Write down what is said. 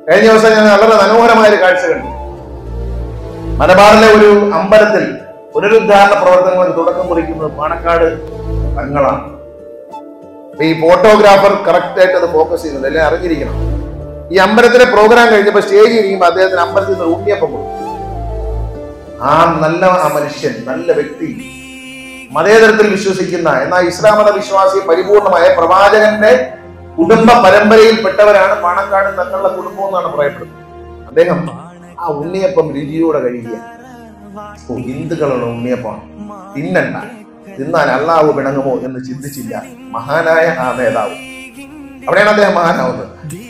കഴിഞ്ഞ ദിവസം ഞാൻ വളരെ മനോഹരമായ ഒരു കാഴ്ച കണ്ടു മലബാറിലെ ഒരു അമ്പലത്തിൽ പുനരുദ്ധാരണ പ്രവർത്തനങ്ങൾ തുടക്കം കുറിക്കുന്നത് പാണക്കാട് തങ്ങളാണ് അപ്പൊ ഈ ഫോട്ടോഗ്രാഫർ കറക്റ്റ് ആയിട്ട് അത് ഫോക്കസ് ചെയ്യുന്നുണ്ട് എല്ലാം അറിഞ്ഞിരിക്കണം ഈ അമ്പലത്തിലെ പ്രോഗ്രാം കഴിഞ്ഞപ്പോൾ സ്റ്റേജിൽ ഇരിക്കുമ്പോൾ അദ്ദേഹത്തിന് അമ്പലത്തിൽ നിന്ന് ഒരു ഉണ്ണിയപ്പം കൊടുത്തു ആ നല്ല ആ മനുഷ്യൻ നല്ല വ്യക്തി മതേതരത്തിൽ വിശ്വസിക്കുന്ന എന്നാൽ ഇസ്ലാം മത വിശ്വാസി പരിപൂർണമായ പ്രവാചകന്റെ കുടുംബ പരമ്പരയിൽപ്പെട്ടവരാണ് പാണക്കാട് തങ്ങളുടെ കുടുംബം എന്നാണ് പറയപ്പെടുന്നത് അദ്ദേഹം ആ ഉണ്ണിയപ്പം രുചിയോടെ കഴിക്കുക ഓ ഹിന്ദുക്കളുടെ ഉണ്ണിയപ്പമാണ് തിന്നണ്ട തിന്നാൽ അള്ളാഹു പിണങ്ങുമോ എന്ന് ചിന്തിച്ചില്ല മഹാനായ ആ നേതാവ് അവിടെയാണ് അദ്ദേഹം മഹാനാവുന്നത്